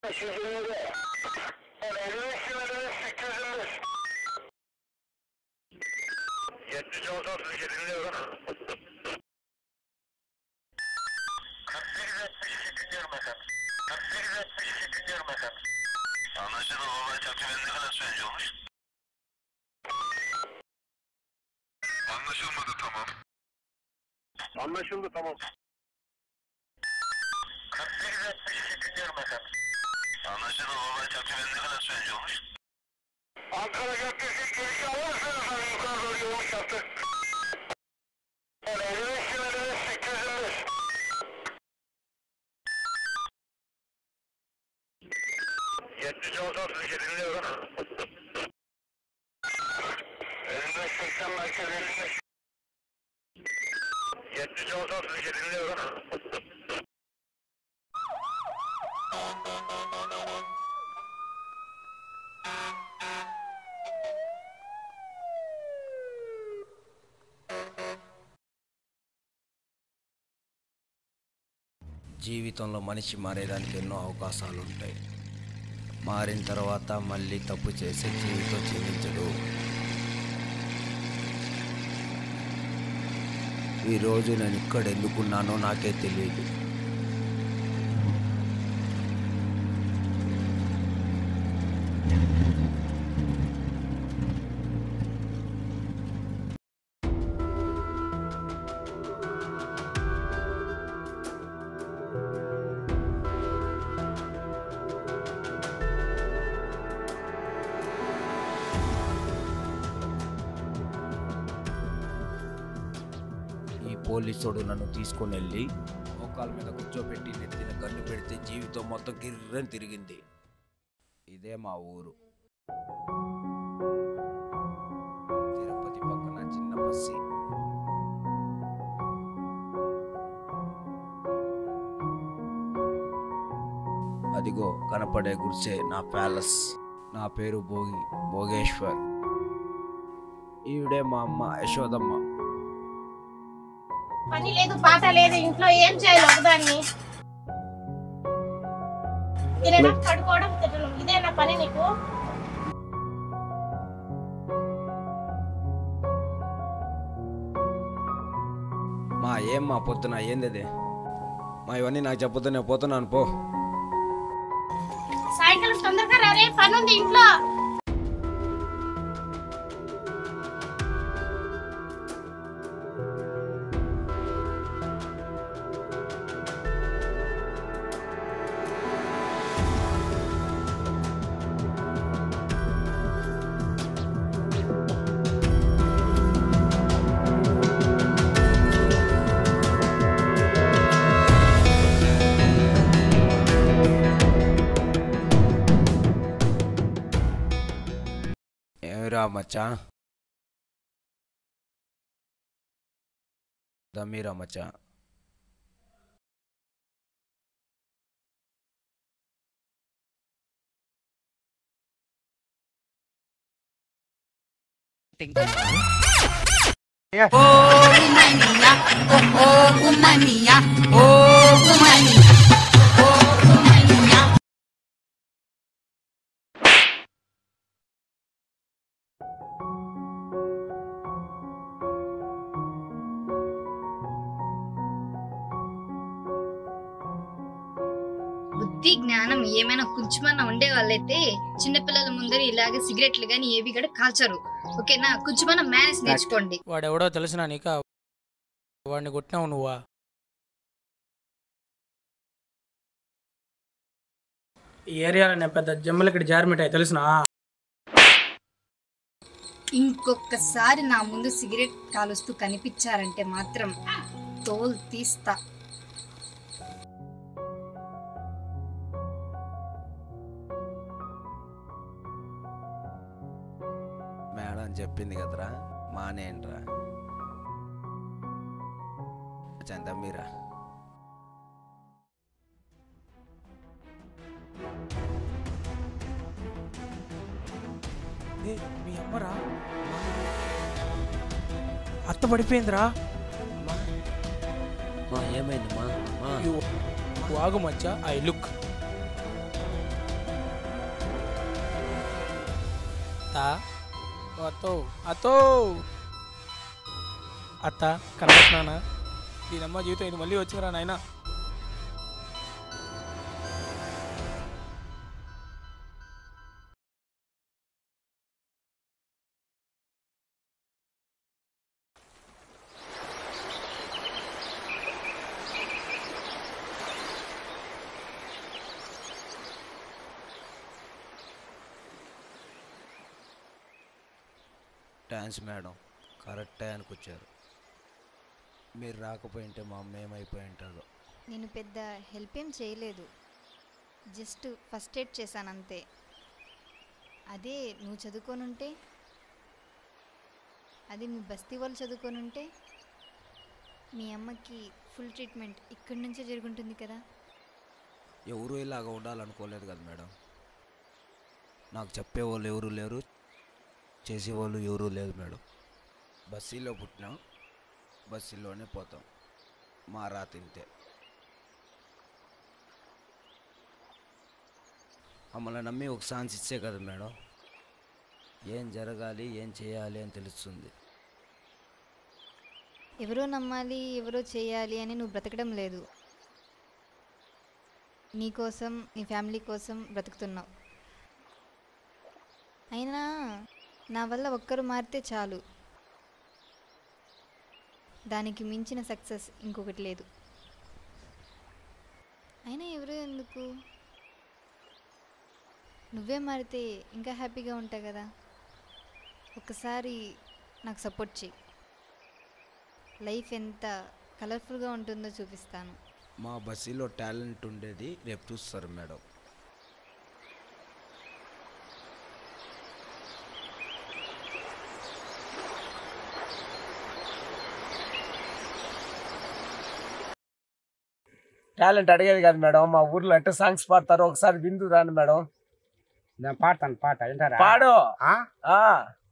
Yetmiş olsa sizi dinliyorum. 48 62 dinliyorum efendim. 48 62 dinliyorum efendim. Anlaşıldı baba çatı ne kadar sürece olmuş? Anlaşılmadı tamam. Anlaşıldı tamam. 48 62 dinliyorum efendim. Anlaşıldı baba çatı ne kadar sürece olmuş? Ankara Caddesi girişi alırsanız efendim yukarı doğru yoğun yaptı. 55 kilometre 825. Yetmiş olsa sizi dinliyorum. 55 80 merkez 55. Yetmiş olsa sizi dinliyorum. జీవితంలో మనిషి మారేదానికి ఎన్నో అవకాశాలు ఉంటాయి మారిన తర్వాత మళ్ళీ తప్పు చేసి జీవితం జీవించడు ఈరోజు నేను ఇక్కడ ఎందుకున్నానో నాకే తెలియదు ఈ పోలీసుడు నన్ను తీసుకొని వెళ్ళి మోకాల మీద కూర్చోబెట్టి నెత్తిన గన్ను పెడితే జీవితం మొత్తం గిర్రని తిరిగింది ఇదే మా ఊరు తిరుపతి పక్కన చిన్న బస్సి అదిగో కనపడే గుడిసే నా ప్యాలెస్ నా పేరు భోగి భోగేశ్వర్ ఈవిడే మా అమ్మ యశోదమ్మ పని లేదు పాట లేదు ఇంట్లో ఏం చేయాలి ఒకదాన్ని తినడం పడుకోవడం తినడం ఇదేనా పని నీకు మా ఏం మా పొద్దున ఏంది అది? మా ఇవన్నీ నాకు చెప్పొద్దు నేను పోతున్నాను పో సాయంకాలం తొందరగా రారే పని ఉంది ఇంట్లో ఏమిరా మచ్చా దమ్మీరా మచ్చా బుద్ధి జ్ఞానం ఏమైనా కొంచెమన్నా ఉండే వాళ్ళైతే చిన్నపిల్లల ముందర ఇలాగ సిగరెట్లు గాని ఏవి కూడా కాల్చరు ఓకేనా కొంచెమన్నా మేనేజ్ నేర్చుకోండి వాడెవడో తెలిసినా నీక వాడిని కొట్టినావు నువ్వా ఈ ఏరియాలో నేను పెద్ద జమ్మలకి జారిమిటాయి తెలిసినా ఇంకొకసారి నా ముందు సిగరెట్ కాలుస్తూ కనిపించారంటే మాత్రం తోలు తీస్తా మేడం చెప్పింది కదరా మానేయండిరా చందమ్మీరా ఏ, మీ అమ్మరా అత్త పడిపోయిందిరా మా ఏమైంది మా మా వాగు మచ్చ ఐ లుక్ ఓ అత్తో అత్తో అత్త కనిపిస్తున్నానా దీనమ్మ జీవితం ఇది మళ్ళీ వచ్చిందిరా నాయన థ్యాంక్స్ మేడం కరెక్ట్ టైంకి వచ్చారు మీరు రాకపోయింటే మా అమ్మ ఏమైపోయి ఉంటుందో నేను పెద్ద హెల్ప్ ఏం చేయలేదు జస్ట్ ఫస్ట్ ఎయిడ్ చేశాను అంతే అదే నువ్వు చదువుకోనుంటే అది మీ బస్తీ వాళ్ళు చదువుకోనుంటే మీ అమ్మకి ఫుల్ ట్రీట్మెంట్ ఇక్కడి నుంచే జరుగుంటుంది కదా ఎవరు ఇలాగ ఉండాలనుకోలేదు కదా మేడం నాకు చెప్పేవాళ్ళు ఎవరు లేరు చేసేవాళ్ళు ఎవరు లేదు మేడం బస్సీలో పుట్టినాం బస్సీలోనే పోతాం మా రాత ఇంతే మమ్మల్ని నమ్మి ఒక ఛాన్స్ ఇచ్చే కదా మేడం ఏం జరగాలి ఏం చేయాలి అని తెలుస్తుంది ఎవరో నమ్మాలి ఎవరో చేయాలి అని నువ్వు బ్రతకడం లేదు నీ కోసం నీ ఫ్యామిలీ కోసం బ్రతుకుతున్నావు అయినా నా వల్ల ఒక్కరు మారితే చాలు దానికి మించిన సక్సెస్ ఇంకొకటి లేదు అయినా ఎవరు ఎందుకు నువ్వే మారితే ఇంకా హ్యాపీగా ఉంటావు కదా ఒకసారి నాకు సపోర్ట్ చెయ్యి లైఫ్ ఎంత కలర్ఫుల్గా ఉంటుందో చూపిస్తాను మా బస్సీలో టాలెంట్ ఉండేది రేపు చూస్తారు మేడం టాలెంట్ అడిగేది కాదు మేడం మా ఊర్లో ఎట్ట సాంగ్స్ పాడతారు ఒకసారి విందు రాను మేడం నేను పాడతాను పాట వింటారా పాడు ఆ? ఆ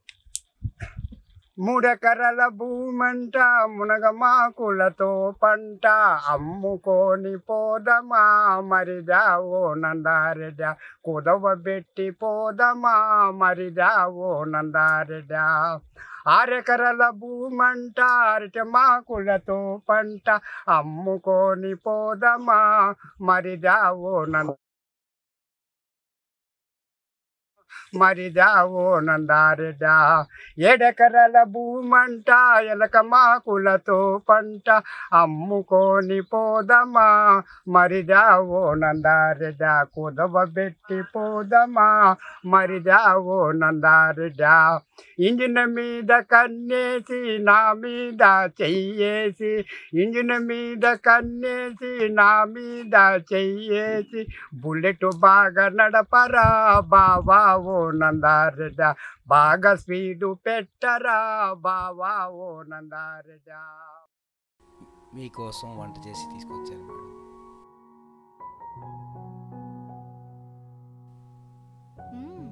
మూడెకరల భూమంట మునగమాకులతో పంట అమ్ముకొని పోదమా మరిదావో నందారెడ్డ కుదవ పెట్టి పోదమా మరిదావో నందారెడ్డ ఆరెకరల భూమంట అరటిమాకులతో పంట అమ్ముకొని పోదమా మరిదావో నంద మరిదావో నందారెడ్డ ఏడెకరల భూమంట ఎలక మాకులతో పంట అమ్ముకొని పోదమా మరిదావో నందారెడ్డ కుదవ పెట్టి పోదమా మరిదావో నందారెడ్డ ఇంజిన్ మీద కన్నేసి నా మీద చెయ్యేసి ఇంజిన్ మీద కన్నేసి నా మీద చెయ్యేసి బుల్లెట్ బాగా నడపరా బావా ఓ నందారెడ్డ బాగా స్పీడు పెట్టరా బావా ఓ నందారెడ్డ మీకోసం వంట చేసి తీసుకొచ్చాను మేడం మ్మ్.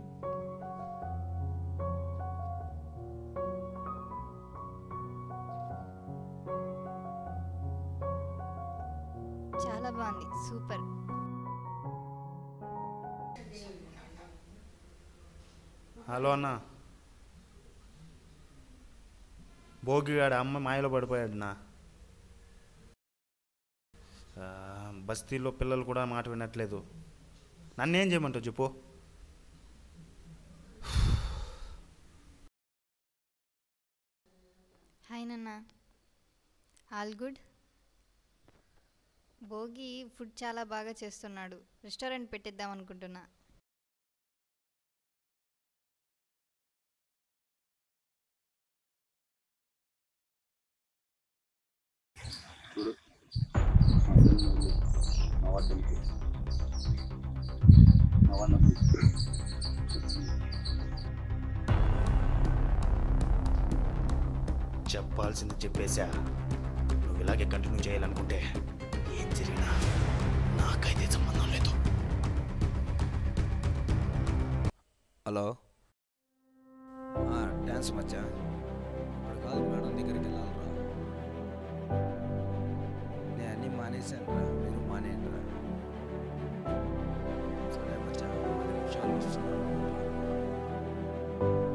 చాలా బాగుంది సూపర్ హలో అన్న భోగిగాడు అమ్మ మాయలో పడిపోయాడు నా ఆ, బస్తీలో పిల్లలు కూడా మాట వినట్లేదు నన్నేం చేయమంటావు చెప్పు హాయ్ నాన్న ఆల్ గుడ్ భోగి ఫుడ్ చాలా బాగా చేస్తున్నాడు రెస్టారెంట్ పెట్టిద్దాం అనుకుంటున్నా చెప్పాల్సింది చెప్పేశా నువ్వు ఇలాగే కంటిన్యూ చేయాలనుకుంటే ఏం జరిగినా నాకైతే సంబంధం లేదు హలో డ్యాన్స్ మచ్చా ఇప్పుడు కాదు మేడం దగ్గరికి వెళ్ళాలరా నేను అన్నీ మానేశాను రా మీరు మానేయండి రా సరే మచ్చా పది నిమిషాలు వస్తున్నాను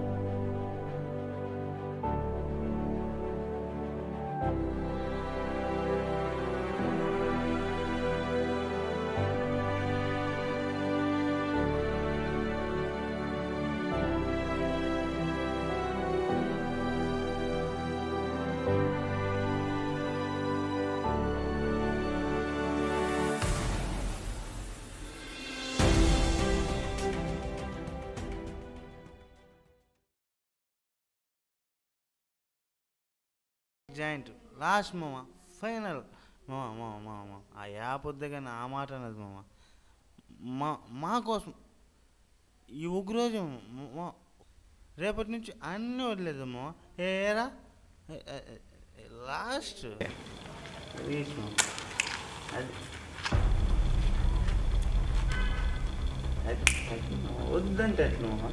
జాయింట్ లాస్ట్ మామ ఫైనల్ మామ మామ మామ మామ. ఆ యాప్ వద్ద కానీ ఆ మాట అన్నది మామ మా మా కోసం ఈ ఉగ్రోజం మా- రేపటి నుంచి అన్నీ వదిలేదు మామ ఏరా లాస్ట్ రీచ్ మామ అది అది- అది మామ. వద్దంటే అట్లా మామ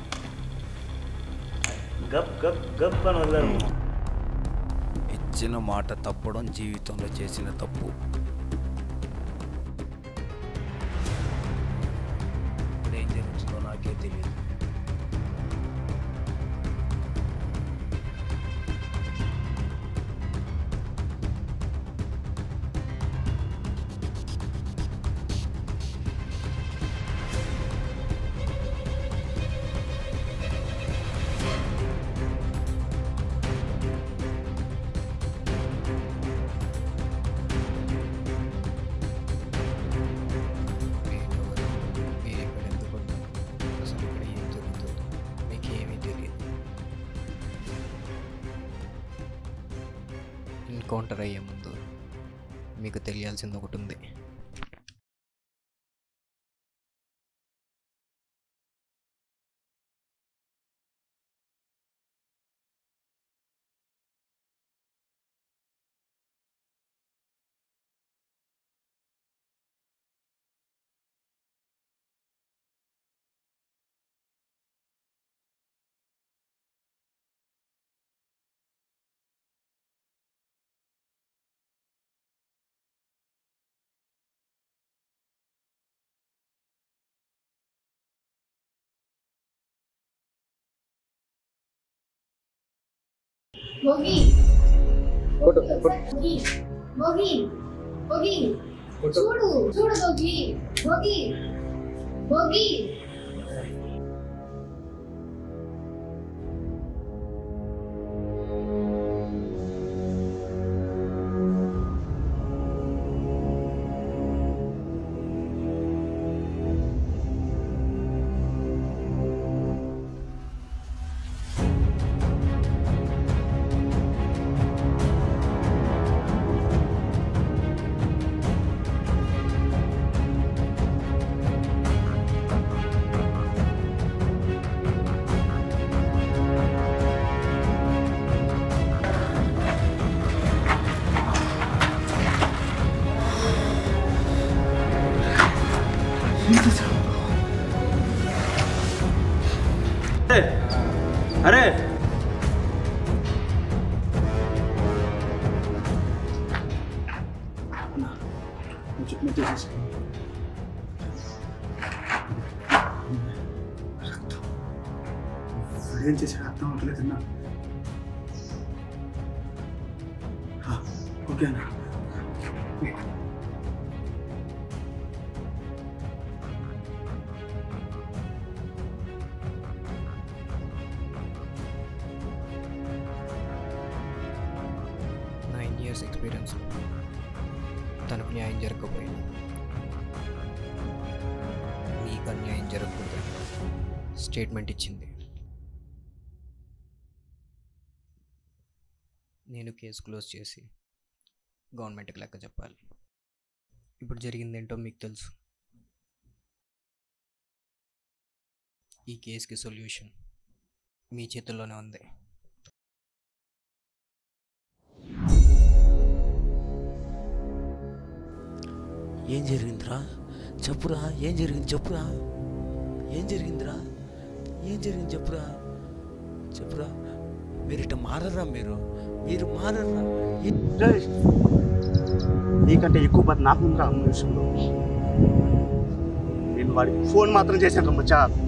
గప్ గప్ గప్ అని వదిలేరు మామ ఇచ్చిన మాట తప్పడం జీవితంలో చేసిన తప్పు ఇప్పుడు ఏం జరుగుతుందో నాకే తెలియదు మీరెవరు? మీరు ఇక్కడ ఎందుకు ఉన్నారు? అసలు ఇక్కడ ఏం జరుగుతుంది మీకు ఏమీ తెలియదు ఎన్కౌంటర్ అయ్యే ముందు మీకు తెలియాల్సింది ఒకటి ఉంది భోగి భోగి భోగి భోగి చూడు చూడు భోగి భోగి భోగి అరే ఏం చేశాడు అర్థం అవ్వట్లేదన్నా ఓకేనా నైన్ ఇయర్స్ ఎక్స్పీరియన్స్ తనకు న్యాయం జరగకపోయింది మీకు అన్యాయం జరగకూడదు స్టేట్మెంట్ ఇచ్చింది నేను కేసు క్లోజ్ చేసి గవర్నమెంట్కి లెక్క చెప్పాలి ఇప్పుడు జరిగిందేంటో మీకు తెలుసు ఈ కేసుకి సొల్యూషన్ మీ చేతుల్లోనే ఉంది ఏం జరిగిందిరా చెప్పురా ఏం జరిగింది చెప్పురా ఏం జరిగిందిరా ఏం జరిగింది చెప్పురా చెప్పురా మీరు ఇట్ట మారరా మీరు మీరు మారరా ఏ- నీకంటే ఎక్కువ బాధ నాకు ఉందిరా అమ్మ విషయంలో నేను వాడికి ఫోన్ మాత్రం చేశాను మచ్చా